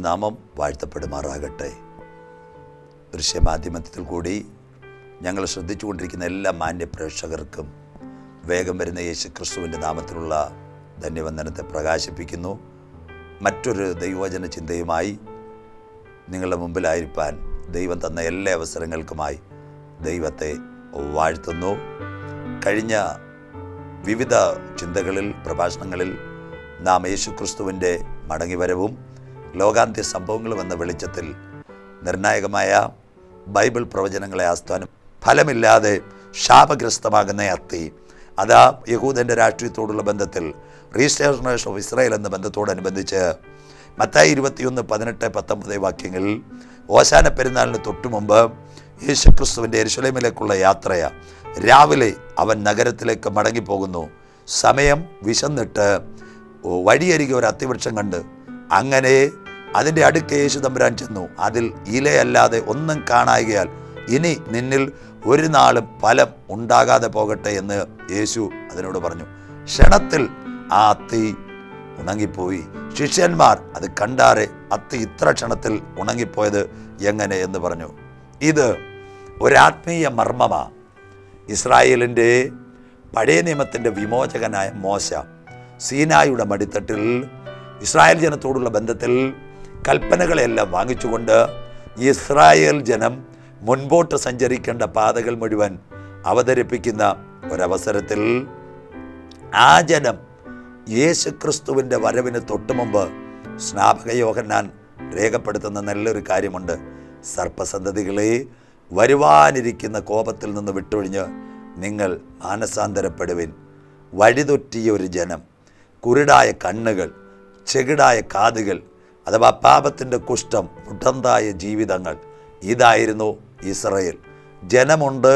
തിരുനാമം വാഴ്ത്തപ്പെടുമാറാകട്ടെ ദൃശ്യമാധ്യമത്തിൽ കൂടി ഞങ്ങൾ ശ്രദ്ധിച്ചുകൊണ്ടിരിക്കുന്ന എല്ലാ മാന്യ പ്രേക്ഷകർക്കും വേഗം വരുന്ന യേശു ക്രിസ്തുവിൻ്റെ നാമത്തിലുള്ള ധന്യവന്ദനത്തെ പ്രകാശിപ്പിക്കുന്നു മറ്റൊരു ദൈവവചന ചിന്തയുമായി നിങ്ങളുടെ മുമ്പിലായിരിക്കാൻ ദൈവം തന്ന എല്ലാ അവസരങ്ങൾക്കുമായി ദൈവത്തെ വാഴ്ത്തുന്നു കഴിഞ്ഞ വിവിധ ചിന്തകളിൽ പ്രഭാഷണങ്ങളിൽ നാം യേശുക്രിസ്തുവിൻ്റെ മടങ്ങിവരവും ലോകാന്ത്യ സംഭവങ്ങളും എന്ന വെളിച്ചത്തിൽ നിർണായകമായ ബൈബിൾ പ്രവചനങ്ങളെ ആസ്ഥാനം ഫലമില്ലാതെ ശാപഗ്രസ്തമാകുന്ന അത്തി അതാ യഹൂദൻ്റെ രാഷ്ട്രീയത്തോടുള്ള ബന്ധത്തിൽ റീസ്റ്റേഷനേഷൻ ഓഫ് ഇസ്രായേൽ എന്ന ബന്ധത്തോടനുബന്ധിച്ച് മത്തായി ഇരുപത്തിയൊന്ന് പതിനെട്ട് പത്തൊമ്പത് വാക്യങ്ങളിൽ ഓശാന പെരുന്നാളിന് തൊട്ടു മുമ്പ് യേശുക്രിസ്തുവിൻ്റെ എരുശലേമിലേക്കുള്ള യാത്രയ രാവിലെ അവൻ നഗരത്തിലേക്ക് മടങ്ങിപ്പോകുന്നു സമയം വിശന്നിട്ട് വഴിയരികെ ഒരു അത്തിവൃക്ഷം കണ്ട് അങ്ങനെ അതിൻ്റെ അടുക്ക് യേശു തമ്പുരാൻ ചെന്നു അതിൽ ഇലയല്ലാതെ ഒന്നും കാണായികയാൽ ഇനി നിന്നിൽ ഒരു നാളും ഫലം ഉണ്ടാകാതെ പോകട്ടെ എന്ന് യേശു അതിനോട് പറഞ്ഞു ക്ഷണത്തിൽ ആ അത്തി ഉണങ്ങിപ്പോയി ശിഷ്യന്മാർ അത് കണ്ടാറെ അത്തി ഇത്ര ക്ഷണത്തിൽ ഉണങ്ങിപ്പോയത് എങ്ങനെ എന്ന് പറഞ്ഞു ഇത് ഒരാത്മീയ മർമ്മമാ ഇസ്രായേലിൻ്റെ പഴയ നിയമത്തിൻ്റെ വിമോചകനായ മോശ സീനായുടെ മടിത്തട്ടിൽ ഇസ്രായേൽ ജനത്തോടുള്ള ബന്ധത്തിൽ കൽപ്പനകളെല്ലാം വാങ്ങിച്ചുകൊണ്ട് ഇസ്രായേൽ ജനം മുൻപോട്ട് സഞ്ചരിക്കേണ്ട പാതകൾ മുഴുവൻ അവതരിപ്പിക്കുന്ന ഒരവസരത്തിൽ ആ ജനം യേശുക്രിസ്തുവിൻ്റെ വരവിന് തൊട്ടു മുമ്പ് സ്നാപക യോഹന്നാൻ രേഖപ്പെടുത്തുന്ന നല്ലൊരു കാര്യമുണ്ട് സർപ്പസന്തതികളെ വരുവാനിരിക്കുന്ന കോപത്തിൽ നിന്ന് വിട്ടൊഴിഞ്ഞ് നിങ്ങൾ മാനസാന്തരപ്പെടുവിൻ വഴിതൊറ്റിയ ഒരു ജനം കുരുടായ കണ്ണുകൾ ചെകിടായ കാതുകൾ അഥവാ പാപത്തിൻ്റെ കുഷ്ഠം മുടന്തായ ജീവിതങ്ങൾ ഇതായിരുന്നു ഇസ്രയേൽ ജനമുണ്ട്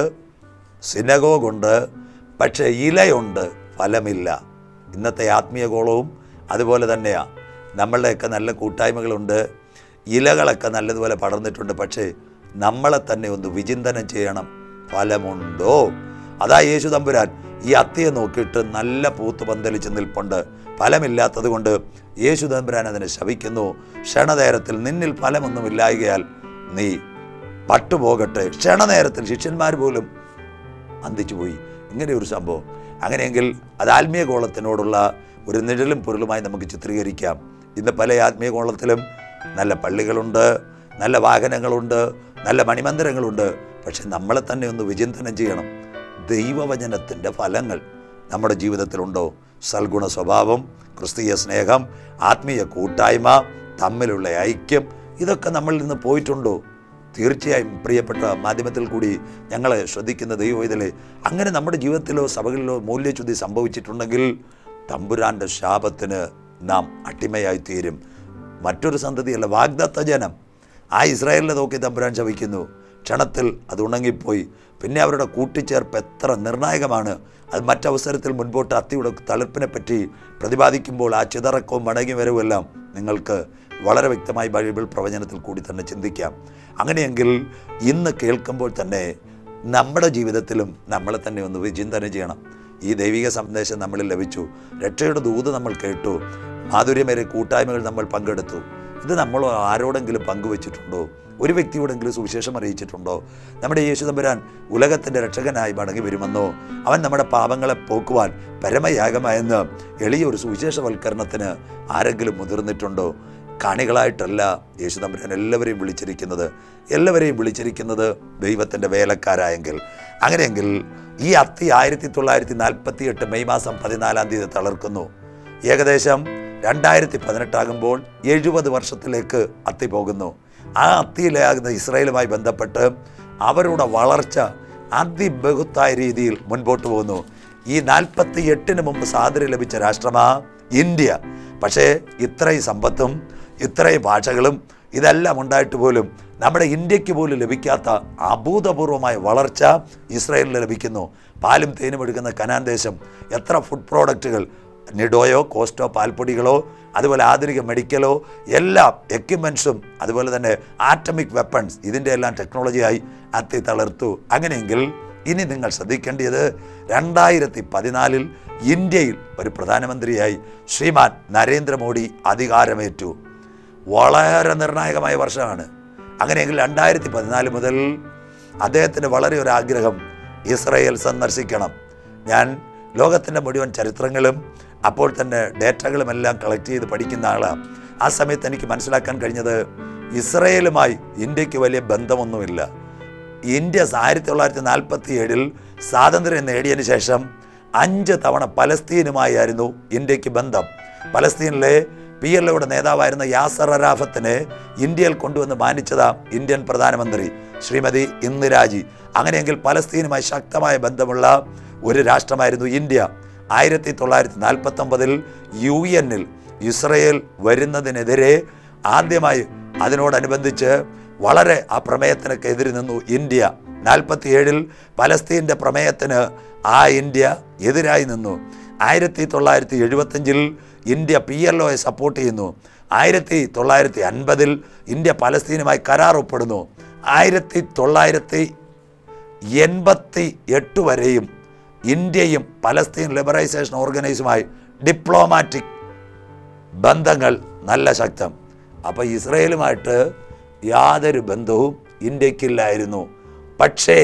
സിനഗോഗുണ്ട് പക്ഷേ ഇലയുണ്ട് ഫലമില്ല ഇന്നത്തെ ആത്മീയ ഗോളവും അതുപോലെ തന്നെയാണ് നമ്മളുടെയൊക്കെ നല്ല കൂട്ടായ്മകളുണ്ട് ഇലകളൊക്കെ നല്ലതുപോലെ പടർന്നിട്ടുണ്ട് പക്ഷേ നമ്മളെ തന്നെ ഒന്ന് വിചിന്തനം ചെയ്യണം ഫലമുണ്ടോ അതാ യേശു തമ്പുരാൻ ഈ അത്തിയെ നോക്കിയിട്ട് നല്ല പൂത്ത് പന്തലിച്ച് നിൽപ്പുണ്ട് ഫലമില്ലാത്തത് കൊണ്ട് യേശു തമ്പുരാൻ അതിനെ ശവിക്കുന്നു ക്ഷണനേരത്തിൽ നിന്നിൽ ഫലമൊന്നുമില്ലായകയാൽ നീ പട്ടുപോകട്ടെ ക്ഷണനേരത്തിൽ ശിഷ്യന്മാർ പോലും അന്തിച്ചുപോയി ഇങ്ങനെ ഒരു സംഭവം അങ്ങനെയെങ്കിൽ അത് ആത്മീയ ഗോളത്തിനോടുള്ള ഒരു നിഴലും പൊരുളുമായി നമുക്ക് ചിത്രീകരിക്കാം ഇന്ന് പല ആത്മീയ ഗോളത്തിലും നല്ല പള്ളികളുണ്ട് നല്ല വാഹനങ്ങളുണ്ട് നല്ല മണിമന്ദിരങ്ങളുണ്ട് പക്ഷെ നമ്മളെ തന്നെ ഒന്ന് വിചിന്തനം ചെയ്യണം ദൈവവചനത്തിൻ്റെ ഫലങ്ങൾ നമ്മുടെ ജീവിതത്തിലുണ്ടോ സൽഗുണ സ്വഭാവം ക്രിസ്തീയ സ്നേഹം ആത്മീയ കൂട്ടായ്മ തമ്മിലുള്ള ഐക്യം ഇതൊക്കെ നമ്മളിൽ നിന്ന് പോയിട്ടുണ്ടോ തീർച്ചയായും പ്രിയപ്പെട്ട മാധ്യമത്തിൽ കൂടി ഞങ്ങൾ ശ്രദ്ധിക്കുന്ന ദൈവവേദലെ അങ്ങനെ നമ്മുടെ ജീവിതത്തിലോ സഭകളിലോ മൂല്യച്യുതി സംഭവിച്ചിട്ടുണ്ടെങ്കിൽ തമ്പുരാൻ്റെ ശാപത്തിന് നാം അട്ടിമയായി തീരും മറ്റൊരു സന്തതിയല്ല വാഗ്ദത്ത ജനം ആ ഇസ്രായേലിനെ നോക്കി തമ്പുരാൻ ശവിക്കുന്നു ക്ഷണത്തിൽ അത് ഉണങ്ങിപ്പോയി പിന്നെ അവരുടെ കൂട്ടിച്ചേർപ്പ് എത്ര നിർണായകമാണ് അത് മറ്റവസരത്തിൽ മുൻപോട്ട് അത്തിയുടെ തളിർപ്പിനെ പറ്റി പ്രതിപാദിക്കുമ്പോൾ ആ ചിതറക്കവും മടങ്ങി വരവുമെല്ലാം നിങ്ങൾക്ക് വളരെ വ്യക്തമായി ബൈബിൾ പ്രവചനത്തിൽ കൂടി തന്നെ ചിന്തിക്കാം അങ്ങനെയെങ്കിൽ ഇന്ന് കേൾക്കുമ്പോൾ തന്നെ നമ്മുടെ ജീവിതത്തിലും നമ്മളെ തന്നെ ഒന്ന് വിചിന്തനം ചെയ്യണം ഈ ദൈവിക സന്ദേശം നമ്മളിൽ ലഭിച്ചു രക്ഷയുടെ ദൂത് നമ്മൾ കേട്ടു മാധുര്യമേറെ കൂട്ടായ്മകൾ നമ്മൾ പങ്കെടുത്തു ഇത് നമ്മൾ ആരോടെങ്കിലും പങ്കുവച്ചിട്ടുണ്ടോ ഒരു വ്യക്തിയോടെങ്കിലും സുവിശേഷം അറിയിച്ചിട്ടുണ്ടോ നമ്മുടെ യേശു തമ്പുരാൻ ഉലകത്തിൻ്റെ രക്ഷകനായി മടങ്ങി വരുമെന്നോ അവൻ നമ്മുടെ പാപങ്ങളെ പോക്കുവാൻ പരമയാഗമായെന്ന് എളിയ ഒരു സുവിശേഷവൽക്കരണത്തിന് ആരെങ്കിലും മുതിർന്നിട്ടുണ്ടോ കാണികളായിട്ടല്ല യേശു തമ്പുരാൻ എല്ലാവരെയും വിളിച്ചിരിക്കുന്നത് എല്ലാവരെയും വിളിച്ചിരിക്കുന്നത് ദൈവത്തിൻ്റെ വേലക്കാരായെങ്കിൽ അങ്ങനെയെങ്കിൽ ഈ അത്തി ആയിരത്തി തൊള്ളായിരത്തി നാൽപ്പത്തി എട്ട് മെയ് മാസം പതിനാലാം തീയതി തളർക്കുന്നു ഏകദേശം രണ്ടായിരത്തി പതിനെട്ടാകുമ്പോൾ എഴുപത് വർഷത്തിലേക്ക് അത്തി പോകുന്നു ആ അത്തിയിലാകുന്ന ഇസ്രായേലുമായി ബന്ധപ്പെട്ട് അവരുടെ വളർച്ച അതിബഹുത്തായ രീതിയിൽ മുൻപോട്ട് പോകുന്നു ഈ നാൽപ്പത്തി എട്ടിന് മുമ്പ് സ്വാതന്ത്ര്യം ലഭിച്ച രാഷ്ട്രമാ ഇന്ത്യ പക്ഷേ ഇത്രയും സമ്പത്തും ഇത്രയും ഭാഷകളും ഇതെല്ലാം ഉണ്ടായിട്ട് പോലും നമ്മുടെ ഇന്ത്യക്ക് പോലും ലഭിക്കാത്ത അഭൂതപൂർവമായ വളർച്ച ഇസ്രായേലിൽ ലഭിക്കുന്നു പാലും തേനും എടുക്കുന്ന കനാൻ ദേശം എത്ര ഫുഡ് പ്രോഡക്റ്റുകൾ നിഡോയോ കോസ്റ്റോ പാൽപ്പൊടികളോ അതുപോലെ ആധുനിക മെഡിക്കലോ എല്ലാ എക്യുപ്മെൻസും അതുപോലെ തന്നെ ആറ്റമിക് വെപ്പൺസ് ഇതിൻ്റെ എല്ലാം ടെക്നോളജിയായി അത്തി തളർത്തു അങ്ങനെയെങ്കിൽ ഇനി നിങ്ങൾ ശ്രദ്ധിക്കേണ്ടത് രണ്ടായിരത്തി പതിനാലിൽ ഇന്ത്യയിൽ ഒരു പ്രധാനമന്ത്രിയായി ശ്രീമാൻ നരേന്ദ്രമോദി അധികാരമേറ്റു വളരെ നിർണായകമായ വർഷമാണ് അങ്ങനെയെങ്കിൽ രണ്ടായിരത്തി പതിനാല് മുതൽ അദ്ദേഹത്തിന് വളരെ ഒരു ആഗ്രഹം ഇസ്രയേൽ സന്ദർശിക്കണം ഞാൻ ലോകത്തിൻ്റെ മുഴുവൻ ചരിത്രങ്ങളും അപ്പോൾ തന്നെ ഡേറ്റകളും എല്ലാം കളക്ട് ചെയ്ത് പഠിക്കുന്ന ആളാണ് ആ സമയത്ത് എനിക്ക് മനസ്സിലാക്കാൻ കഴിഞ്ഞത് ഇസ്രയേലുമായി ഇന്ത്യക്ക് വലിയ ബന്ധമൊന്നുമില്ല ഇന്ത്യ ആയിരത്തി തൊള്ളായിരത്തി നാൽപ്പത്തി ഏഴിൽ സ്വാതന്ത്ര്യം നേടിയതിനു ശേഷം അഞ്ച് തവണ പലസ്തീനുമായിരുന്നു ഇന്ത്യക്ക് ബന്ധം പലസ്തീനിലെ പി എൽ ഒയുടെ നേതാവായിരുന്ന യാസർ അറാഫത്തിനെ ഇന്ത്യയിൽ കൊണ്ടുവന്ന് മാനിച്ചതാ ഇന്ത്യൻ പ്രധാനമന്ത്രി ശ്രീമതി ഇന്ദിരാജി അങ്ങനെയെങ്കിൽ പലസ്തീനുമായി ശക്തമായ ബന്ധമുള്ള ഒരു രാഷ്ട്രമായിരുന്നു ഇന്ത്യ ആയിരത്തി തൊള്ളായിരത്തി നാൽപ്പത്തി ഒമ്പതിൽ യു എന്നിൽ ഇസ്രയേൽ വരുന്നതിനെതിരെ ആദ്യമായി അതിനോടനുബന്ധിച്ച് വളരെ ആ പ്രമേയത്തിനൊക്കെ എതിര് നിന്നു ഇന്ത്യ നാൽപ്പത്തി ഏഴിൽ പലസ്തീൻ്റെ പ്രമേയത്തിന് ആ ഇന്ത്യ എതിരായി നിന്നു ആയിരത്തി തൊള്ളായിരത്തി എഴുപത്തഞ്ചിൽ ഇന്ത്യ പി എൽ ഒയെ സപ്പോർട്ട് ചെയ്യുന്നു ആയിരത്തി തൊള്ളായിരത്തി അൻപതിൽ ഇന്ത്യ പലസ്തീനുമായി കരാർ ഒപ്പിടുന്നു ആയിരത്തി തൊള്ളായിരത്തി എൺപത്തി എട്ട് വരെയും ഇന്ത്യയും പലസ്തീൻ ലിബറൈസേഷൻ ഓർഗനൈസുമായി ഡിപ്ലോമാറ്റിക് ബന്ധങ്ങൾ നല്ല ശക്തം അപ്പോൾ ഇസ്രയേലുമായിട്ട് യാതൊരു ബന്ധവും ഇന്ത്യക്കില്ലായിരുന്നു പക്ഷേ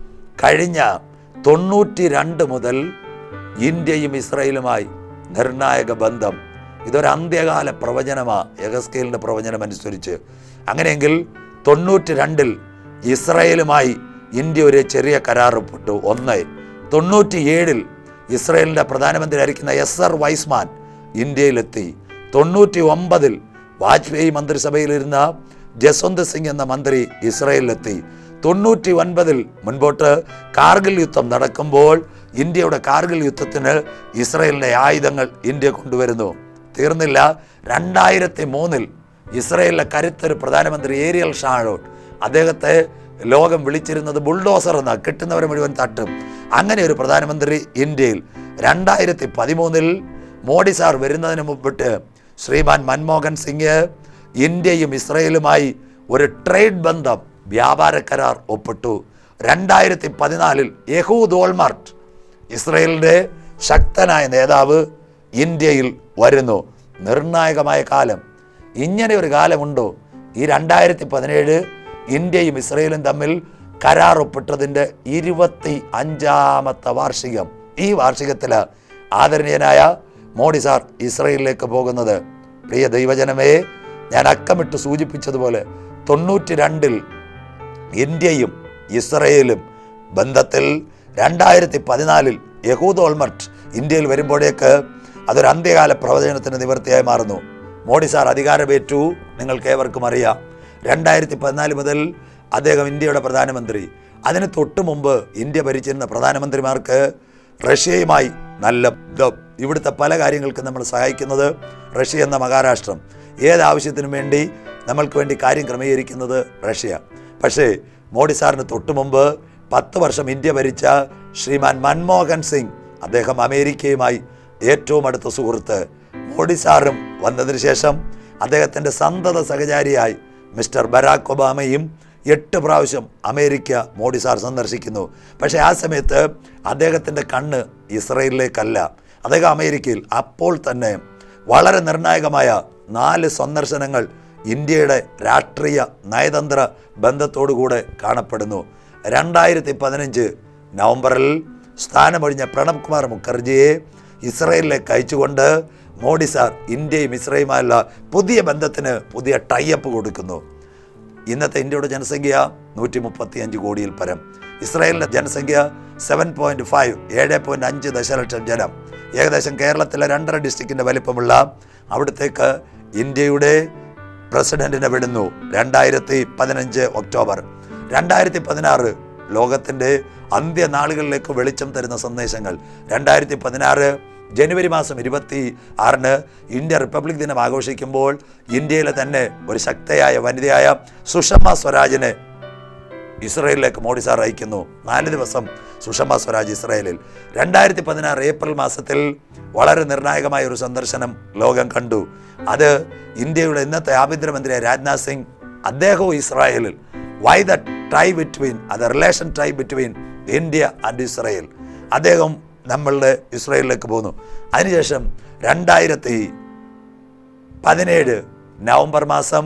കഴിഞ്ഞ തൊണ്ണൂറ്റി രണ്ട് മുതൽ ഇന്ത്യയും ഇസ്രയേലുമായി നിർണായക ബന്ധം ഇതൊരു അന്ത്യകാല പ്രവചനമാണ് യഗസ്കേലിൻ്റെ പ്രവചനം അനുസരിച്ച് അങ്ങനെയെങ്കിൽ തൊണ്ണൂറ്റി രണ്ടിൽ ഇസ്രയേലുമായി ഇന്ത്യ ഒരു ചെറിയ കരാർ ഒപ്പിട്ടു ഒന്ന് തൊണ്ണൂറ്റി ഏഴിൽ ഇസ്രയേലിൻ്റെ പ്രധാനമന്ത്രി ആയിരിക്കുന്ന എസ് ആർ വൈസ്മാൻ ഇന്ത്യയിലെത്തി തൊണ്ണൂറ്റി ഒമ്പതിൽ വാജ്പേയി മന്ത്രിസഭയിലിരുന്ന ജസ്വന്ത് സിംഗ് എന്ന മന്ത്രി ഇസ്രയേലിലെത്തി തൊണ്ണൂറ്റി ഒൻപതിൽ മുൻപോട്ട് കാർഗിൽ യുദ്ധം നടക്കുമ്പോൾ ഇന്ത്യയുടെ കാർഗിൽ യുദ്ധത്തിന് ഇസ്രയേലിൻ്റെ ആയുധങ്ങൾ ഇന്ത്യ കൊണ്ടുവരുന്നു തീർന്നില്ല രണ്ടായിരത്തി മൂന്നിൽ ഇസ്രയേലിലെ കരുത്തൊരു പ്രധാനമന്ത്രി ഏരിയൽ ഷാഴോട്ട് അദ്ദേഹത്തെ ലോകം വിളിച്ചിരുന്നത് ബുൾഡോസർ എന്ന കിട്ടുന്നവരെ മുഴുവൻ തട്ടും അങ്ങനെ ഒരു പ്രധാനമന്ത്രി ഇന്ത്യയിൽ രണ്ടായിരത്തി പതിമൂന്നിൽ മോഡി സാർ വരുന്നതിന് മുമ്പിട്ട് ശ്രീമാൻ മൻമോഹൻ സിംഗ് ഇന്ത്യയും ഇസ്രയേലുമായി ഒരു ട്രേഡ് ബന്ധം വ്യാപാര കരാർ ഒപ്പിട്ടു രണ്ടായിരത്തി പതിനാലിൽ യഹൂദ് ഓൾമാർട്ട് ഇസ്രയേലിൻ്റെ ശക്തനായ നേതാവ് ഇന്ത്യയിൽ വരുന്നു നിർണായകമായ കാലം ഇങ്ങനെ ഒരു കാലമുണ്ടോ ഈ രണ്ടായിരത്തി പതിനേഴ് ഇന്ത്യയും ഇസ്രയേലും തമ്മിൽ കരാർ ഒപ്പിട്ടതിൻ്റെ ഇരുപത്തി അഞ്ചാമത്തെ വാർഷികം ഈ വാർഷികത്തിൽ ആദരണീയനായ മോഡി സാർ ഇസ്രയേലിലേക്ക് പോകുന്നത് പ്രിയ ദൈവജനമേ ഞാൻ അക്കമിട്ട് സൂചിപ്പിച്ചതുപോലെ തൊണ്ണൂറ്റി രണ്ടിൽ ഇന്ത്യയും ഇസ്രയേലും ബന്ധത്തിൽ രണ്ടായിരത്തി പതിനാലിൽ യഹൂദ് ഓൾമർട്ട് ഇന്ത്യയിൽ വരുമ്പോഴേക്ക് അതൊരു അന്ത്യകാല പ്രവചനത്തിന് നിവൃത്തിയായി മാറുന്നു മോഡി സാർ അധികാരമേറ്റു നിങ്ങൾക്ക് ഏവർക്കും അറിയാം രണ്ടായിരത്തി പതിനാല് മുതൽ അദ്ദേഹം ഇന്ത്യയുടെ പ്രധാനമന്ത്രി അതിന് തൊട്ടു മുമ്പ് ഇന്ത്യ ഭരിച്ചിരുന്ന പ്രധാനമന്ത്രിമാർക്ക് റഷ്യയുമായി നല്ല ബന്ധം ഇവിടുത്തെ പല കാര്യങ്ങൾക്കും നമ്മൾ സഹായിക്കുന്നത് റഷ്യ എന്ന മഹാരാഷ്ട്രം ഏത് ആവശ്യത്തിനും വേണ്ടി നമ്മൾക്ക് വേണ്ടി കാര്യം ക്രമീകരിക്കുന്നത് റഷ്യ പക്ഷേ മോഡി സാറിന് തൊട്ടു മുമ്പ് പത്ത് വർഷം ഇന്ത്യ ഭരിച്ച ശ്രീമാൻ മൻമോഹൻ സിംഗ് അദ്ദേഹം അമേരിക്കയുമായി ഏറ്റവും അടുത്ത സുഹൃത്ത് മോഡി സാറും വന്നതിന് ശേഷം അദ്ദേഹത്തിൻ്റെ സന്തത സഹചാരിയായി മിസ്റ്റർ ബരാക് ഒബാമയും എട്ട് പ്രാവശ്യം അമേരിക്ക മോഡി സാർ സന്ദർശിക്കുന്നു പക്ഷേ ആ സമയത്ത് അദ്ദേഹത്തിൻ്റെ കണ്ണ് ഇസ്രയേലിലേക്കല്ല അദ്ദേഹം അമേരിക്കയിൽ അപ്പോൾ തന്നെ വളരെ നിർണായകമായ നാല് സന്ദർശനങ്ങൾ ഇന്ത്യയുടെ രാഷ്ട്രീയ നയതന്ത്ര ബന്ധത്തോടുകൂടെ കാണപ്പെടുന്നു രണ്ടായിരത്തി പതിനഞ്ച് നവംബറിൽ സ്ഥാനമൊഴിഞ്ഞ പ്രണബ് കുമാർ മുഖർജിയെ ഇസ്രയേലിലേക്ക് അയച്ചുകൊണ്ട് മോഡി സാർ ഇന്ത്യയും ഇസ്രയേലുമായുള്ള പുതിയ ബന്ധത്തിന് പുതിയ ടൈപ്പ് കൊടുക്കുന്നു ഇന്നത്തെ ഇന്ത്യയുടെ ജനസംഖ്യ നൂറ്റി മുപ്പത്തി അഞ്ച് കോടിയിൽ പരം ഇസ്രായേലിൻ്റെ ജനസംഖ്യ സെവൻ പോയിൻറ്റ് ഫൈവ് ഏഴ് പോയിൻറ്റ് അഞ്ച് ദശലക്ഷം ജനം ഏകദേശം കേരളത്തിലെ രണ്ടര ഡിസ്ട്രിക്റ്റിൻ്റെ വലിപ്പമുള്ള അവിടത്തേക്ക് ഇന്ത്യയുടെ പ്രസിഡന്റിനെ വിടുന്നു രണ്ടായിരത്തി പതിനഞ്ച് ഒക്ടോബർ രണ്ടായിരത്തി പതിനാറ് ലോകത്തിൻ്റെ അന്ത്യനാളുകളിലേക്ക് വെളിച്ചം തരുന്ന സന്ദേശങ്ങൾ രണ്ടായിരത്തി പതിനാറ് ജനുവരി മാസം ഇരുപത്തി ആറിന് ഇന്ത്യ റിപ്പബ്ലിക് ദിനം ആഘോഷിക്കുമ്പോൾ ഇന്ത്യയിലെ തന്നെ ഒരു ശക്തയായ വനിതയായ സുഷമ സ്വരാജിനെ ഇസ്രയേലിലേക്ക് മോഡി സാർ അയക്കുന്നു നാല് ദിവസം സുഷമ സ്വരാജ് ഇസ്രയേലിൽ രണ്ടായിരത്തി പതിനാറ് ഏപ്രിൽ മാസത്തിൽ വളരെ നിർണായകമായ ഒരു സന്ദർശനം ലോകം കണ്ടു അത് ഇന്ത്യയുടെ ഇന്നത്തെ ആഭ്യന്തരമന്ത്രിയായ രാജ്നാഥ് സിംഗ് അദ്ദേഹവും ഇസ്രായേലിൽ വൈ ദ ടൈ ബിറ്റ്വീൻ അത് relation tie between India and Israel അദ്ദേഹം നമ്മളുടെ ഇസ്രായേലിലേക്ക് പോന്നു അതിനുശേഷം രണ്ടായിരത്തി പതിനേഴ് നവംബർ മാസം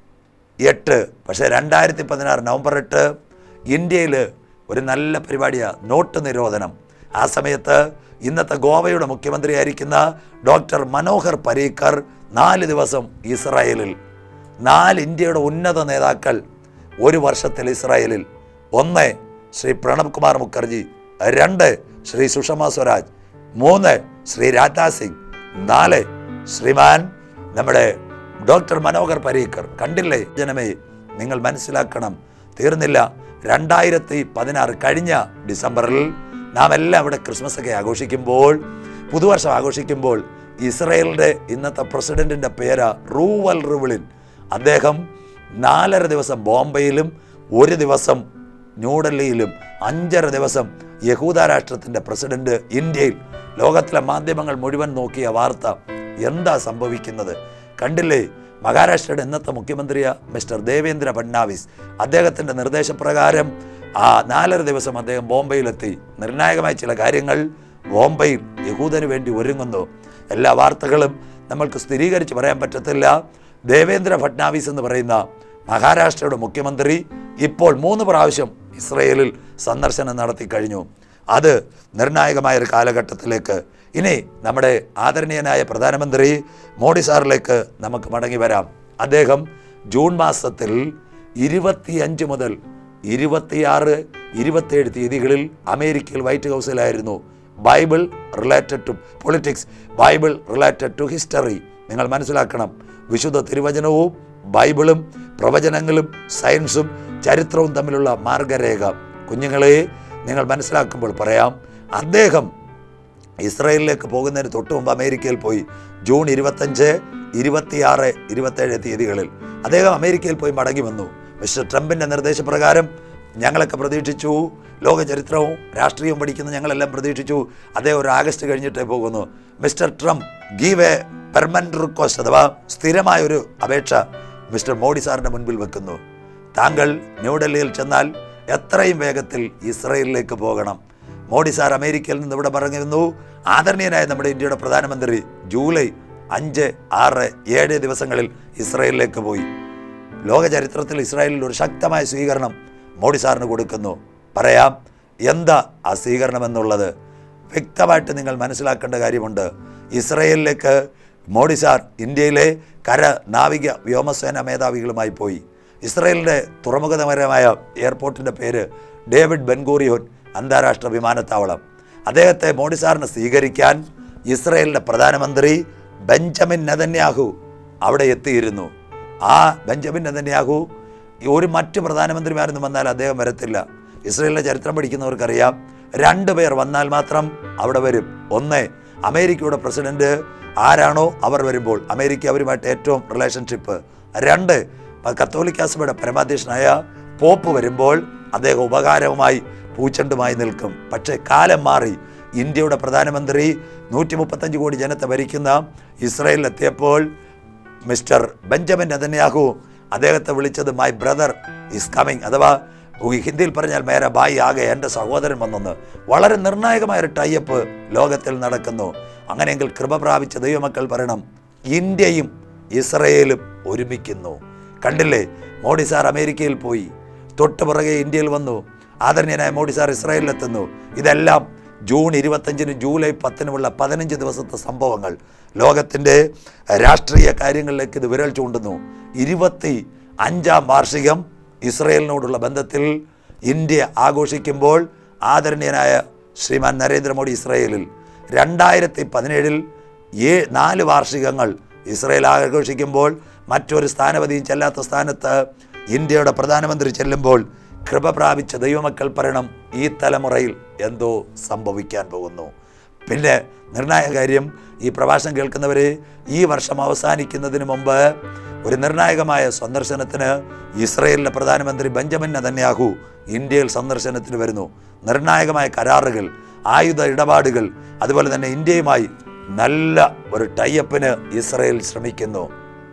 എട്ട് പക്ഷേ രണ്ടായിരത്തി പതിനാറ് നവംബർ എട്ട് ഇന്ത്യയിൽ ഒരു നല്ല പരിപാടിയാണ് നോട്ട് നിരോധനം ആ സമയത്ത് ഇന്നത്തെ ഗോവയുടെ മുഖ്യമന്ത്രിയായിരിക്കുന്ന ഡോക്ടർ മനോഹർ പരീക്കർ നാല് ദിവസം ഇസ്രായേലിൽ നാല് ഇന്ത്യയുടെ ഉന്നത നേതാക്കൾ ഒരു വർഷത്തിൽ ഇസ്രായേലിൽ ഒന്ന് ശ്രീ പ്രണബ് കുമാർ മുഖർജി രണ്ട് ശ്രീ സുഷമ സ്വരാജ് മൂന്ന് ശ്രീ രാജ്നാഥ് സിംഗ് നാല് ശ്രീമാൻ നമ്മുടെ ഡോക്ടർ മനോഹർ പരീക്കർ കണ്ടില്ലേ ജനമേ നിങ്ങൾ മനസ്സിലാക്കണം തീർന്നില്ല രണ്ടായിരത്തി പതിനാറ് കഴിഞ്ഞ ഡിസംബറിൽ നാം എല്ലാം ഇവിടെ ക്രിസ്മസ് ഒക്കെ ആഘോഷിക്കുമ്പോൾ പുതുവർഷം ആഘോഷിക്കുമ്പോൾ ഇസ്രയേലിൻ്റെ ഇന്നത്തെ പ്രസിഡന്റിന്റെ പേര് റൂവൽ റിവിളിൻ അദ്ദേഹം നാലര ദിവസം ബോംബെയിലും ഒരു ദിവസം ന്യൂഡൽഹിയിലും അഞ്ചര ദിവസം യഹൂദ രാഷ്ട്രത്തിൻ്റെ പ്രസിഡന്റ് ഇന്ത്യയിൽ ലോകത്തിലെ മാധ്യമങ്ങൾ മുഴുവൻ നോക്കിയ വാർത്ത എന്താ സംഭവിക്കുന്നത് കണ്ടില്ലേ മഹാരാഷ്ട്രയുടെ ഇന്നത്തെ മുഖ്യമന്ത്രിയ മിസ്റ്റർ ദേവേന്ദ്ര ഫഡ്നാവിസ് അദ്ദേഹത്തിൻ്റെ നിർദ്ദേശപ്രകാരം ആ നാലര ദിവസം അദ്ദേഹം ബോംബെയിലെത്തി നിർണായകമായ ചില കാര്യങ്ങൾ ബോംബെയിൽ യഹൂദന് വേണ്ടി ഒരുങ്ങുന്നു എല്ലാ വാർത്തകളും നമ്മൾക്ക് സ്ഥിരീകരിച്ച് പറയാൻ പറ്റത്തില്ല ദേവേന്ദ്ര ഫഡ്നാവിസ് എന്ന് പറയുന്ന മഹാരാഷ്ട്രയുടെ മുഖ്യമന്ത്രി ഇപ്പോൾ മൂന്ന് പ്രാവശ്യം ഇസ്രയേലിൽ സന്ദർശനം നടത്തി കഴിഞ്ഞു അത് നിർണായകമായ ഒരു കാലഘട്ടത്തിലേക്ക് ഇനി നമ്മുടെ ആദരണീയനായ പ്രധാനമന്ത്രി മോഡി സാറിലേക്ക് നമുക്ക് മടങ്ങി വരാം അദ്ദേഹം ജൂൺ മാസത്തിൽ ഇരുപത്തിയഞ്ച് മുതൽ ഇരുപത്തിയാറ് ഇരുപത്തിയേഴ് തീയതികളിൽ അമേരിക്കയിൽ വൈറ്റ് ഹൗസിലായിരുന്നു Bible related to politics Bible related to history നിങ്ങൾ മനസ്സിലാക്കണം വിശുദ്ധ തിരുവചനവും ബൈബിളും പ്രവചനങ്ങളും സയൻസും ചരിത്രവും തമ്മിലുള്ള മാർഗരേഖ കുഞ്ഞുങ്ങളെ നിങ്ങൾ മനസ്സിലാക്കുമ്പോൾ പറയാം അദ്ദേഹം ഇസ്രായേലിലേക്ക് പോകുന്നതിന് തൊട്ട് മുമ്പ് അമേരിക്കയിൽ പോയി ജൂൺ ഇരുപത്തഞ്ച് ഇരുപത്തിയാറ് ഇരുപത്തേഴ് തീയതികളിൽ അദ്ദേഹം അമേരിക്കയിൽ പോയി മടങ്ങി വന്നു മിസ്റ്റർ ട്രംപിൻ്റെ നിർദ്ദേശപ്രകാരം ഞങ്ങളൊക്കെ പ്രതീക്ഷിച്ചു ലോക ചരിത്രവും രാഷ്ട്രീയവും പഠിക്കുന്ന ഞങ്ങളെല്ലാം പ്രതീക്ഷിച്ചു അദ്ദേഹം ഒരു ആഗസ്റ്റ് കഴിഞ്ഞിട്ടേ പോകുന്നു mister Trump give a permanent request അഥവാ സ്ഥിരമായ ഒരു അപേക്ഷ മിസ്റ്റർ മോഡി സാറിൻ്റെ മുൻപിൽ വെക്കുന്നു താങ്കൾ ന്യൂഡൽഹിയിൽ ചെന്നാൽ എത്രയും വേഗത്തിൽ ഇസ്രയേലിലേക്ക് പോകണം മോഡി സാർ അമേരിക്കയിൽ നിന്ന് ഇവിടെ പറഞ്ഞിരുന്നു ആദരണീയനായ നമ്മുടെ ഇന്ത്യയുടെ പ്രധാനമന്ത്രി ജൂലൈ അഞ്ച് ആറ് ഏഴ് ദിവസങ്ങളിൽ ഇസ്രയേലിലേക്ക് പോയി ലോക ചരിത്രത്തിൽ ഇസ്രായേലിൽ ഒരു ശക്തമായ സ്വീകരണം മോഡി സാറിന് കൊടുക്കുന്നു പറയാം എന്താ ആ സ്വീകരണം എന്നുള്ളത് വ്യക്തമായിട്ട് നിങ്ങൾ മനസ്സിലാക്കേണ്ട കാര്യമുണ്ട് ഇസ്രയേലിലേക്ക് മോഡി സാർ ഇന്ത്യയിലെ കര നാവിക വ്യോമസേന മേധാവികളുമായി പോയി ഇസ്രയേലിൻ്റെ തുറമുഖ നഗരമായ എയർപോർട്ടിൻ്റെ പേര് ഡേവിഡ് ബെൻഗൂറിയോൻ അന്താരാഷ്ട്ര വിമാനത്താവളം അദ്ദേഹത്തെ മോഡി സാറിനെ സ്വീകരിക്കാൻ ഇസ്രയേലിൻ്റെ പ്രധാനമന്ത്രി ബെഞ്ചമിൻ നെതന്യാഹു അവിടെ എത്തിയിരുന്നു ആ ബെഞ്ചമിൻ നെതന്യാഹു ഈ ഒരു മറ്റ് പ്രധാനമന്ത്രിമാരൊന്നും വന്നാൽ അദ്ദേഹം വരത്തില്ല ഇസ്രയേലിലെ ചരിത്രം പഠിക്കുന്നവർക്കറിയാം രണ്ട് പേർ വന്നാൽ മാത്രം അവിടെ വരും ഒന്ന് അമേരിക്കയുടെ പ്രസിഡന്റ് ആരാണോ അവർ വരുമ്പോൾ അമേരിക്ക അവരുമായിട്ട് ഏറ്റവും റിലേഷൻഷിപ്പ് രണ്ട് കത്തോലിക്ക സഭയുടെ പരമാധ്യക്ഷനായ പോപ്പ് വരുമ്പോൾ അദ്ദേഹം ഉപകാരവുമായി പൂച്ചണ്ടുമായി നിൽക്കും പക്ഷേ കാലം മാറി ഇന്ത്യയുടെ പ്രധാനമന്ത്രി നൂറ്റി മുപ്പത്തഞ്ച് കോടി ജനത്തെ ഭരിക്കുന്ന ഇസ്രയേലിലെത്തിയപ്പോൾ മിസ്റ്റർ ബെഞ്ചമിൻ നെതന്യാഹു അദ്ദേഹത്തെ വിളിച്ചത് മൈ ബ്രദർ ഈസ് കമ്മിങ് അഥവാ ഈ ഹിന്ദിയിൽ പറഞ്ഞാൽ മേര ബായി ആകെ എൻ്റെ സഹോദരൻ വന്നെന്ന് വളരെ നിർണായകമായ ഒരു ടൈപ്പ് ലോകത്തിൽ നടക്കുന്നു അങ്ങനെയെങ്കിൽ കൃപ പ്രാപിച്ച ദൈവമക്കൾ പറയണം ഇന്ത്യയും ഇസ്രയേലും ഒരുമിക്കുന്നു കണ്ടില്ലേ മോഡി സാർ അമേരിക്കയിൽ പോയി തൊട്ട് പുറകെ ഇന്ത്യയിൽ വന്നു ആദരണീയനായ മോഡി സാർ ഇസ്രായേലിലെത്തുന്നു ഇതെല്ലാം ജൂൺ ഇരുപത്തഞ്ചിന് ജൂലൈ പത്തിനുമുള്ള പതിനഞ്ച് ദിവസത്തെ സംഭവങ്ങൾ ലോകത്തിൻ്റെ രാഷ്ട്രീയ കാര്യങ്ങളിലേക്ക് ഇത് വിരൽ ചൂണ്ടുന്നു ഇരുപത്തി അഞ്ചാം വാർഷികം ഇസ്രയേലിനോടുള്ള ബന്ധത്തിൽ ഇന്ത്യ ആഘോഷിക്കുമ്പോൾ ആദരണീയനായ ശ്രീമാൻ നരേന്ദ്രമോദി ഇസ്രയേലിൽ രണ്ടായിരത്തി പതിനേഴിൽ ഏ നാല് വാർഷികങ്ങൾ ഇസ്രയേൽ ആഘോഷിക്കുമ്പോൾ മറ്റൊരു സ്ഥാനപതിയും ചെല്ലാത്ത സ്ഥാനത്ത് ഇന്ത്യയുടെ പ്രധാനമന്ത്രി ചെല്ലുമ്പോൾ കൃപ പ്രാപിച്ച ദൈവമക്കൾ പറയണം ഈ തലമുറയിൽ എന്തോ സംഭവിക്കാൻ പോകുന്നു പിന്നെ നിർണായക കാര്യം ഈ പ്രഭാഷണം കേൾക്കുന്നവരെ ഈ വർഷം അവസാനിക്കുന്നതിന് മുമ്പ് ഒരു നിർണായകമായ സന്ദർശനത്തിന് ഇസ്രയേലിലെ പ്രധാനമന്ത്രി ബെഞ്ചമിൻ നെതന്യാഹു ഇന്ത്യയിൽ സന്ദർശനത്തിന് വരുന്നു നിർണായകമായ കരാറുകൾ ആയുധ ഇടപാടുകൾ അതുപോലെ തന്നെ ഇന്ത്യയുമായി നല്ല ഒരു ടൈപ്പിന് ഇസ്രയേൽ ശ്രമിക്കുന്നു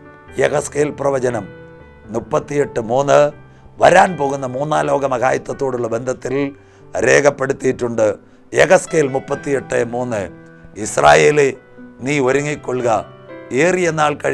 യഹസ്കേൽ പ്രവചനം മുപ്പത്തിയെട്ട് മൂന്ന് വരാൻ പോകുന്ന മൂന്നാം ലോക മഹായുദ്ധത്തോടുള്ള ബന്ധത്തിൽ രേഖപ്പെടുത്തിയിട്ടുണ്ട് യഹസ്കേൽ മുപ്പത്തിയെട്ട് മൂന്ന് ഇസ്രായേലെ നീ ഒരുങ്ങിക്കൊള്ളുക ഏറിയ നാൾ കഴിഞ്ഞ്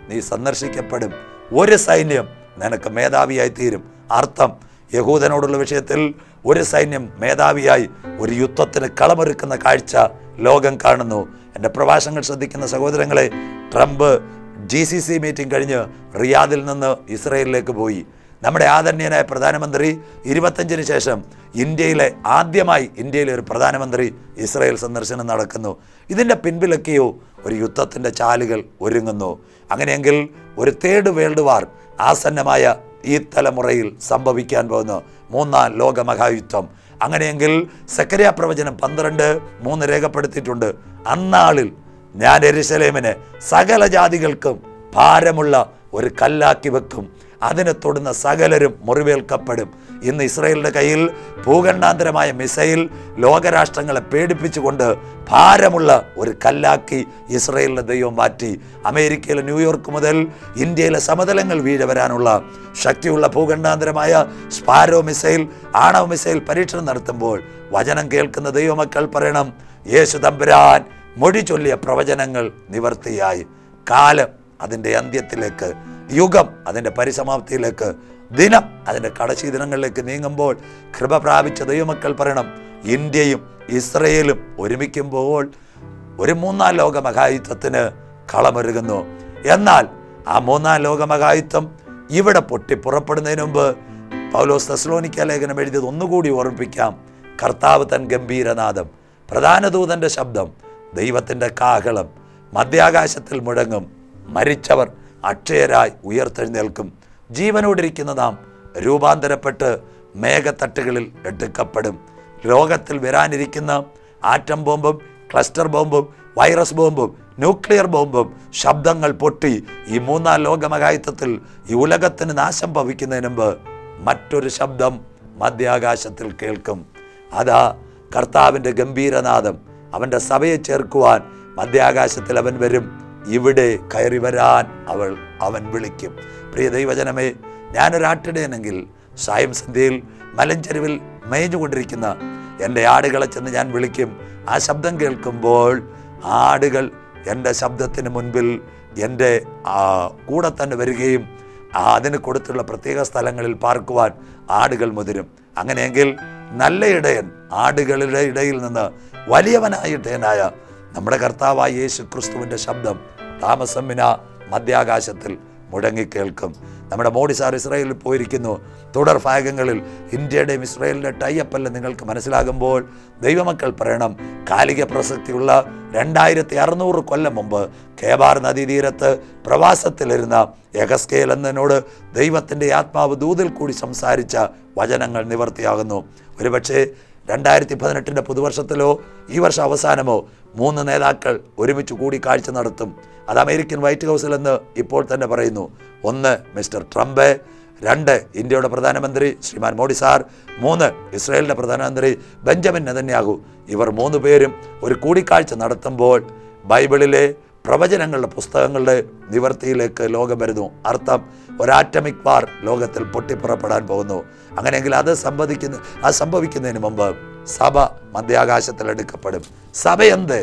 നീ സന്ദർശിക്കപ്പെടും ഒരു സൈന്യം നിനക്ക് മേധാവിയായി തീരും അർത്ഥം യഹൂദനോടുള്ള വിഷയത്തിൽ ഒരു സൈന്യം മേധാവിയായി ഒരു യുദ്ധത്തിന് കളമൊരുക്കുന്ന കാഴ്ച ലോകം കാണുന്നു എൻ്റെ പ്രഭാഷണങ്ങൾ ശ്രദ്ധിക്കുന്ന സഹോദരങ്ങളെ Trump G C C meeting കഴിഞ്ഞ് റിയാദിൽ നിന്ന് ഇസ്രയേലിലേക്ക് പോയി നമ്മുടെ ആദരണീയനായ പ്രധാനമന്ത്രി ഇരുപത്തഞ്ചിന് ശേഷം ഇന്ത്യയിലെ ആദ്യമായി ഇന്ത്യയിലെ ഒരു പ്രധാനമന്ത്രി ഇസ്രായേൽ സന്ദർശനം നടക്കുന്നു ഇതിൻ്റെ പിൻപിലൊക്കെയോ ഒരു യുദ്ധത്തിൻ്റെ ചാലുകൾ ഒരുങ്ങുന്നു അങ്ങനെയെങ്കിൽ ഒരു തേർഡ് വേൾഡ് വാർ ആസന്നമായ ഈ തലമുറയിൽ സംഭവിക്കാൻ പോകുന്ന മൂന്നാം ലോകമഹായുദ്ധം അങ്ങനെയെങ്കിൽ സക്കരിയ പ്രവചനം പന്ത്രണ്ട് മൂന്ന് രേഖപ്പെടുത്തിയിട്ടുണ്ട് അന്നാളിൽ ഞാൻ എരുസലേമിനെ സകല ജാതികൾക്കും ഭാരമുള്ള ഒരു കല്ലാക്കി വെക്കും അതിനെ തൊടുന്ന സകലരും മുറിവേൽക്കപ്പെടും ഇന്ന് ഇസ്രയേലിന്റെ കയ്യിൽ ഭൂഖണ്ഡാന്തരമായ മിസൈൽ ലോകരാഷ്ട്രങ്ങളെ പേടിപ്പിച്ചുകൊണ്ട് ഭാരമുള്ള ഒരു കല്ലാക്കി ഇസ്രയേലിന്റെ ദൈവം മാറ്റി അമേരിക്കയിലെ ന്യൂയോർക്ക് മുതൽ ഇന്ത്യയിലെ സമതലങ്ങൾ വീഴ വരാനുള്ള ശക്തിയുള്ള ഭൂഖണ്ഡാന്തരമായ സ്പാരോ മിസൈൽ ആണവ മിസൈൽ പരീക്ഷണം നടത്തുമ്പോൾ വചനം കേൾക്കുന്ന ദൈവമക്കൾ പറയണം യേശു തമ്പുരാൻ മൊഴി ചൊല്ലിയ പ്രവചനങ്ങൾ നിവർത്തിയായി കാലം അതിൻ്റെ അന്ത്യത്തിലേക്ക് യുഗം അതിൻ്റെ പരിസമാപ്തിയിലേക്ക് ദിനം അതിൻ്റെ കടശി ദിനങ്ങളിലേക്ക് നീങ്ങുമ്പോൾ കൃപ പ്രാപിച്ച ദൈവമക്കൾ പറയണം ഇന്ത്യയും ഇസ്രയേലും ഒരുമിക്കുമ്പോൾ ഒരു മൂന്നാം ലോക മഹായുദ്ധത്തിന് കളമൊരുങ്ങുന്നു എന്നാൽ ആ മൂന്നാം ലോക മഹായുദ്ധം ഇവിടെ പൊട്ടി പുറപ്പെടുന്നതിന് മുമ്പ് പൗലോസ് തെസ്ലോനിക്ക ലേഖനം എഴുതിയത് ഒന്നുകൂടി ഓർമ്മിപ്പിക്കാം കർത്താവ് തൻ ഗംഭീരനാദം പ്രധാന ദൂതന്റെ ശബ്ദം ദൈവത്തിൻ്റെ കാഹളം മധ്യാകാശത്തിൽ മുഴങ്ങും മരിച്ചവർ അക്ഷയരായി ഉയർത്തെഴുന്നേൽക്കും ജീവനോടിരിക്കുന്ന നാം രൂപാന്തരപ്പെട്ട് മേഘത്തട്ടുകളിൽ എടുക്കപ്പെടും ലോകത്തിൽ വരാനിരിക്കുന്ന ആറ്റം ബോംബും ക്ലസ്റ്റർ ബോംബും വൈറസ് ബോംബും ന്യൂക്ലിയർ ബോംബും ശബ്ദങ്ങൾ പൊട്ടി ഈ മൂന്നാം ലോകമഹായുദ്ധത്തിൽ ഈ ഉലകത്തിന് നാശം ഭവിക്കുന്നതിന് മുമ്പ് മറ്റൊരു ശബ്ദം മധ്യാകാശത്തിൽ കേൾക്കും അതാ കർത്താവിൻ്റെ ഗംഭീരനാദം അവൻ്റെ സഭയെ ചേർക്കുവാൻ മധ്യാകാശത്തിൽ അവൻ വരും ഇവിടെ കയറി വരാൻ അവൾ അവൻ വിളിക്കും പ്രിയ ദൈവജനമേ ഞാനൊരാട്ടിടയനെങ്കിൽ സായം സന്ധ്യയിൽ മലഞ്ചെരുവിൽ മേഞ്ഞുകൊണ്ടിരിക്കുന്ന എൻ്റെ ആടുകളെ ചെന്ന് ഞാൻ വിളിക്കും ആ ശബ്ദം കേൾക്കുമ്പോൾ ആടുകൾ എൻ്റെ ശബ്ദത്തിന് മുൻപിൽ എൻ്റെ ആ, കൂടെ തന്നെ വരികയും ആ, അതിന് കൊടുത്തുള്ള പ്രത്യേക സ്ഥലങ്ങളിൽ പാർക്കുവാൻ ആടുകൾ മുതിരും അങ്ങനെയെങ്കിൽ നല്ല ഇടയൻ ആടുകളുടെ ഇടയിൽ നിന്ന് വലിയവനായ ഇടയനായ നമ്മുടെ കർത്താവായ യേശു ക്രിസ്തുവിൻ്റെ ശബ്ദം താമസം വിന മധ്യാകാശത്തിൽ മുഴങ്ങിക്കേൾക്കും നമ്മുടെ മോഡി സാർ ഇസ്രായേലിൽ പോയിരിക്കുന്നു തുടർ ഭാഗങ്ങളിൽ ഇന്ത്യയുടെയും ഇസ്രായേലിൻ്റെ ടൈപ്പല്ല നിങ്ങൾക്ക് മനസ്സിലാകുമ്പോൾ ദൈവമക്കൾ പറയണം കാലിക പ്രസക്തിയുള്ള രണ്ടായിരത്തി അറുന്നൂറ് കൊല്ലം മുമ്പ് കേബാർ നദീതീരത്ത് പ്രവാസത്തിലിരുന്ന യഹസ്കേൽ എന്നതിനോട് ദൈവത്തിൻ്റെ ആത്മാവ് ദൂതിൽ കൂടി സംസാരിച്ച വചനങ്ങൾ നിവർത്തിയാകുന്നു ഒരുപക്ഷെ രണ്ടായിരത്തി പതിനെട്ടിൻ്റെ പുതുവർഷത്തിലോ ഈ വർഷം അവസാനമോ മൂന്ന് നേതാക്കൾ ഒരുമിച്ച് കൂടിക്കാഴ്ച നടത്തും അത് അമേരിക്കൻ വൈറ്റ് ഹൗസിൽ എന്ന് ഇപ്പോൾ തന്നെ പറയുന്നു ഒന്ന് മിസ്റ്റർ ട്രംപ് രണ്ട് ഇന്ത്യയുടെ പ്രധാനമന്ത്രി ശ്രീമാൻ മോഡി സാർ മൂന്ന് ഇസ്രായേലിൻ്റെ പ്രധാനമന്ത്രി ബെഞ്ചമിൻ നെതന്യാഹു ഇവർ മൂന്ന് പേരും ഒരു കൂടിക്കാഴ്ച നടത്തുമ്പോൾ ബൈബിളിലെ പ്രവചനങ്ങളുടെ പുസ്തകങ്ങളുടെ നിവർത്തിയിലേക്ക് ലോകം വരുന്നു അർത്ഥം ഒരാറ്റമിക് വാർ ലോകത്തിൽ പൊട്ടിപ്പുറപ്പെടാൻ പോകുന്നു അങ്ങനെയെങ്കിൽ അത് സംഭവിക്കുന്ന അത് സംഭവിക്കുന്നതിന് മുമ്പ് സഭ മധ്യാകാശത്തിൽ എടുക്കപ്പെടും സഭ എന്ത്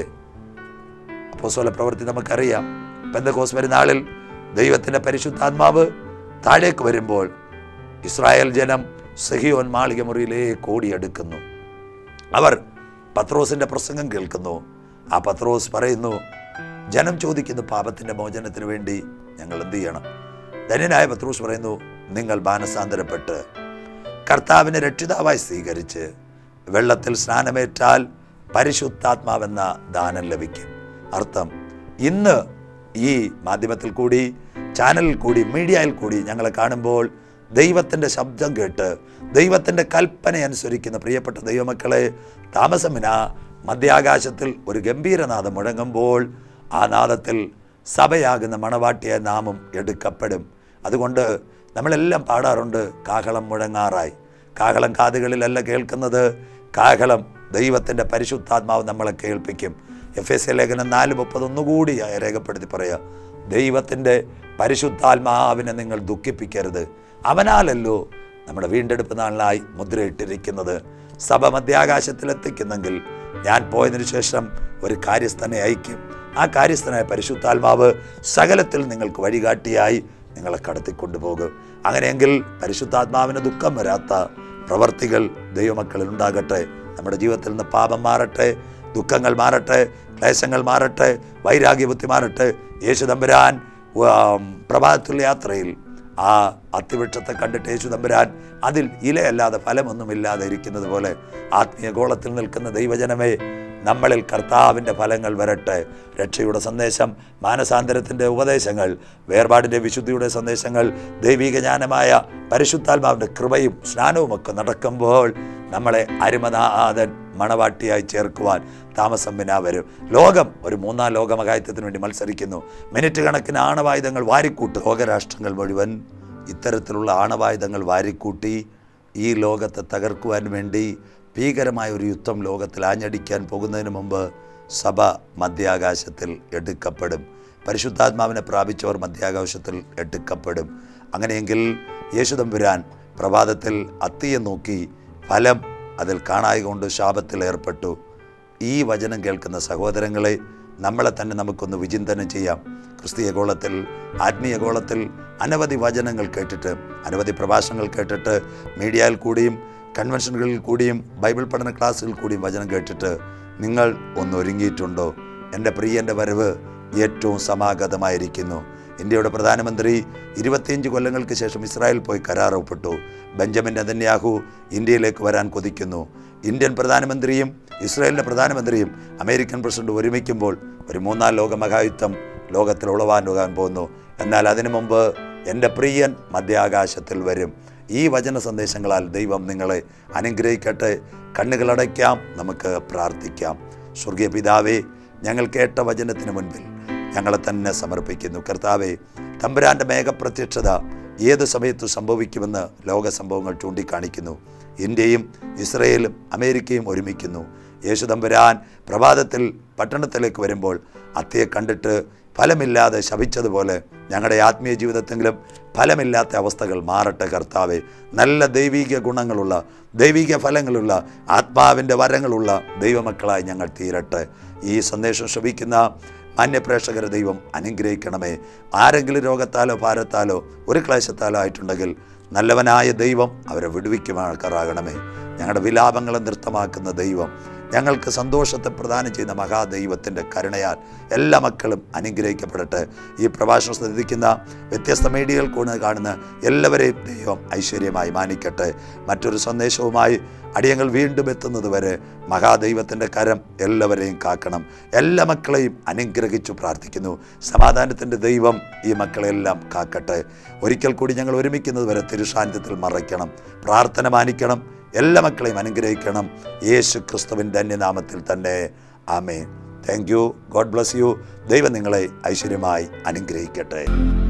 അപ്പോസ്തല പ്രവൃത്തി നമുക്കറിയാം പെന്തക്കോസ് പെരുന്നാളിൽ ദൈവത്തിൻ്റെ പരിശുദ്ധാത്മാവ് താഴേക്ക് വരുമ്പോൾ ഇസ്രായേൽ ജനം സഹിയോൻ മാളിക മുറിയിലേക്ക് ഓടിയെടുക്കുന്നു അവർ പത്രോസിന്റെ പ്രസംഗം കേൾക്കുന്നു ആ പത്രോസ് പറയുന്നു ജനം ചോദിക്കുന്ന പാപത്തിന്റെ മോചനത്തിന് വേണ്ടി ഞങ്ങൾ എന്ത് ചെയ്യണം ധന്യനായ പത്രോസ് പറയുന്നു നിങ്ങൾ മാനസാന്തരപ്പെട്ട് കർത്താവിനെ രക്ഷിതാവായി സ്വീകരിച്ച് വെള്ളത്തിൽ സ്നാനമേറ്റാൽ പരിശുദ്ധാത്മാവെന്ന ദാനം ലഭിക്കും അർത്ഥം ഇന്ന് ഈ മാധ്യമത്തിൽ കൂടി ചാനലിൽ കൂടി മീഡിയയിൽ കൂടി ഞങ്ങളെ കാണുമ്പോൾ ദൈവത്തിൻ്റെ ശബ്ദം കേട്ട് ദൈവത്തിൻ്റെ കൽപ്പന അനുസരിക്കുന്ന പ്രിയപ്പെട്ട ദൈവമക്കളെ താമസമിന മധ്യാകാശത്തിൽ ഒരു ഗംഭീരനാദം മുഴങ്ങുമ്പോൾ ആ നാദത്തിൽ സഭയാകുന്ന മണവാട്ടിയ നാമം എടുക്കപ്പെടും അതുകൊണ്ട് നമ്മളെല്ലാം പാടാറുണ്ട് കാഹളം മുഴങ്ങാറായി കാഹളം കാതുകളിലല്ല കേൾക്കുന്നത് കാഹളം ദൈവത്തിൻ്റെ പരിശുദ്ധാത്മാവ് നമ്മളെ കേൾപ്പിക്കും എഫ് എസ് എ ലേഖനം നാല് മുപ്പത് ഒന്നുകൂടി രേഖപ്പെടുത്തി പറയുക ദൈവത്തിൻ്റെ പരിശുദ്ധാത്മാവിനെ നിങ്ങൾ ദുഃഖിപ്പിക്കരുത് അവനാലല്ലോ നമ്മുടെ വീണ്ടെടുപ്പ് നാളിനായി മുദ്രയിട്ടിരിക്കുന്നത് സഭ മധ്യാകാശത്തിലെത്തിക്കുന്നെങ്കിൽ ഞാൻ പോയതിനു ശേഷം ഒരു കാര്യസ്ഥനെ അയക്കും ആ കാര്യസ്ഥനായ പരിശുദ്ധാത്മാവ് സകലത്തിൽ നിങ്ങൾക്ക് വഴികാട്ടിയായി നിങ്ങളെ കടത്തിക്കൊണ്ടുപോകും അങ്ങനെയെങ്കിൽ പരിശുദ്ധാത്മാവിന് ദുഃഖം വരാത്ത പ്രവർത്തികൾ ദൈവമക്കളിൽ ഉണ്ടാകട്ടെ നമ്മുടെ ജീവിതത്തിൽ നിന്ന് പാപം മാറട്ടെ ദുഃഖങ്ങൾ മാറട്ടെ ക്ലേശങ്ങൾ മാറട്ടെ വൈരാഗ്യബുദ്ധി മാറട്ടെ യേശു തമ്പുരാൻ ഉം, പ്രഭാതത്തിലുള്ള യാത്രയിൽ ആ അത്തിവൃക്ഷത്തെ കണ്ടിട്ട് യേശു തമ്പുരാൻ അതിൽ ഇലയല്ലാതെ ഫലമൊന്നുമില്ലാതെ ഇരിക്കുന്നത് പോലെ ആത്മീയ ഗോളത്തിൽ നിൽക്കുന്ന ദൈവജനമേ നമ്മളിൽ കർത്താവിൻ്റെ ഫലങ്ങൾ വരട്ടെ രക്ഷയുടെ സന്ദേശം മാനസാന്തരത്തിൻ്റെ ഉപദേശങ്ങൾ വേർപാടിൻ്റെ വിശുദ്ധിയുടെ സന്ദേശങ്ങൾ ദൈവിക ജ്ഞാനമായ പരിശുദ്ധാത്മാവിൻ്റെ കൃപയും സ്നാനവും ഒക്കെ നടക്കുമ്പോൾ നമ്മളെ അരുമനാഥൻ മണവാട്ടിയായി ചേർക്കുവാൻ താമസം വിനാ വരും ലോകം ഒരു മൂന്നാം ലോകമകായത്വത്തിന് വേണ്ടി മത്സരിക്കുന്നു മിനിറ്റ് കണക്കിന് ആണവായുധങ്ങൾ വാരിക്കൂട്ടും ലോകരാഷ്ട്രങ്ങൾ മുഴുവൻ ഇത്തരത്തിലുള്ള ആണവായുധങ്ങൾ വാരിക്കൂട്ടി ഈ ലോകത്തെ തകർക്കുവാൻ വേണ്ടി ഭീകരമായ ഒരു യുദ്ധം ലോകത്തിൽ ആഞ്ഞടിക്കാൻ പോകുന്നതിന് മുമ്പ് സഭ മധ്യാകാശത്തിൽ എടുക്കപ്പെടും പരിശുദ്ധാത്മാവിനെ പ്രാപിച്ചവർ മധ്യാകാശത്തിൽ എടുക്കപ്പെടും അങ്ങനെയെങ്കിൽ യേശുദമ്പുരാൻ പ്രഭാതത്തിൽ അത്തിയെ നോക്കി ഫലം അതിൽ കാണായി കൊണ്ട് ശാപത്തിൽ ഏർപ്പെട്ടു ഈ വചനം കേൾക്കുന്ന സഹോദരങ്ങളെ നമ്മളെ തന്നെ നമുക്കൊന്ന് വിചിന്തനം ചെയ്യാം ക്രിസ്തീയ ഗോളത്തിൽ ആത്മീയ ഗോളത്തിൽ അനവധി വചനങ്ങൾ കേട്ടിട്ട് അനവധി പ്രഭാഷണങ്ങൾ കേട്ടിട്ട് മീഡിയയിൽ കൂടിയും കൺവെൻഷനുകളിൽ കൂടിയും ബൈബിൾ പഠന ക്ലാസ്സുകളിൽ കൂടിയും വചനം കേട്ടിട്ട് നിങ്ങൾ ഒന്ന് ഒരുങ്ങിയിട്ടുണ്ടോ എൻ്റെ പ്രിയൻ്റെ വരവ് ഏറ്റവും സമാഗതമായിരിക്കുന്നു ഇന്ത്യയുടെ പ്രധാനമന്ത്രി ഇരുപത്തിയഞ്ച് കൊല്ലങ്ങൾക്ക് ശേഷം ഇസ്രായേൽ പോയി കരാർ ഒപ്പിട്ടു ബെഞ്ചമിൻ നെതന്യാഹു ഇന്ത്യയിലേക്ക് വരാൻ കൊതിക്കുന്നു ഇന്ത്യൻ പ്രധാനമന്ത്രിയും ഇസ്രായേലിൻ്റെ പ്രധാനമന്ത്രിയും അമേരിക്കൻ പ്രസിഡന്റ് ഒരുമിക്കുമ്പോൾ ഒരു മൂന്നാം ലോക മഹായുദ്ധം ലോകത്തിൽ ഉളവാനുകാൻ പോകുന്നു എന്നാൽ അതിനു മുമ്പ് എൻ്റെ പ്രിയൻ മധ്യാകാശത്തിൽ വരും ഈ വചന സന്ദേശങ്ങളാൽ ദൈവം നിങ്ങളെ അനുഗ്രഹിക്കട്ടെ കണ്ണുകളടയ്ക്കാം നമുക്ക് പ്രാർത്ഥിക്കാം സ്വർഗീയ പിതാവേ ഞങ്ങൾ കേട്ട വചനത്തിന് മുൻപിൽ ഞങ്ങളെ തന്നെ സമർപ്പിക്കുന്നു കർത്താവെ തമ്പുരാൻ്റെ മേഘപ്രത്യക്ഷത ഏത് സമയത്തും സംഭവിക്കുമെന്ന് ലോക സംഭവങ്ങൾ ചൂണ്ടിക്കാണിക്കുന്നു ഇന്ത്യയും ഇസ്രയേലും അമേരിക്കയും ഒരുമിക്കുന്നു യേശു തമ്പുരാൻ പ്രഭാതത്തിൽ പട്ടണത്തിലേക്ക് വരുമ്പോൾ അത്തിയെ കണ്ടിട്ട് ഫലമില്ലാതെ ശപിച്ചതുപോലെ ഞങ്ങളുടെ ആത്മീയ ജീവിതത്തെങ്കിലും ഫലമില്ലാത്ത അവസ്ഥകൾ മാറട്ടെ കർത്താവെ നല്ല ദൈവിക ഗുണങ്ങളുള്ള ദൈവിക ഫലങ്ങളുള്ള ആത്മാവിൻ്റെ വരങ്ങളുള്ള ദൈവമക്കളായി ഞങ്ങൾ തീരട്ടെ ഈ സന്ദേശം ശ്രവിക്കുന്ന മാന്യപ്രേക്ഷകരെ ദൈവം അനുഗ്രഹിക്കണമേ ആരെങ്കിലും രോഗത്താലോ ഭാരത്താലോ ഒരു ക്ലേശത്താലോ ആയിട്ടുണ്ടെങ്കിൽ നല്ലവനായ ദൈവം അവരെ വിടുവിക്കുമാക്കാറാകണമേ ഞങ്ങളുടെ വിലാപങ്ങളെ നൃത്തമാക്കുന്ന ദൈവം ഞങ്ങൾക്ക് സന്തോഷത്തെ പ്രദാനം ചെയ്യുന്ന മഹാദൈവത്തിൻ്റെ കരുണയാൽ എല്ലാ മക്കളും അനുഗ്രഹിക്കപ്പെടട്ടെ ഈ പ്രഭാഷണം ശ്രദ്ധിക്കുന്ന വ്യത്യസ്ത മീഡിയകൾ കൂടെ കാണുന്ന എല്ലാവരെയും ദൈവം ഐശ്വര്യമായി മാനിക്കട്ടെ മറ്റൊരു സന്ദേശവുമായി അടിയങ്ങൾ വീണ്ടും എത്തുന്നത് വരെ മഹാദൈവത്തിൻ്റെ കരം എല്ലാവരെയും കാക്കണം എല്ലാ മക്കളെയും അനുഗ്രഹിച്ചു പ്രാർത്ഥിക്കുന്നു സമാധാനത്തിൻ്റെ ദൈവം ഈ മക്കളെല്ലാം കാക്കട്ടെ ഒരിക്കൽ കൂടി ഞങ്ങൾ ഒരുമിക്കുന്നത് വരെ തിരുസാന്നിധ്യത്തിൽ മറയ്ക്കണം പ്രാർത്ഥന മാനിക്കണം എല്ലാ മക്കളെയും അനുഗ്രഹിക്കണം യേശു ക്രിസ്തുവിൻ്റെ അന്യനാമത്തിൽ തന്നെ ആമേ thank you God bless you ദൈവം നിങ്ങളെ ഐശ്വര്യമായി അനുഗ്രഹിക്കട്ടെ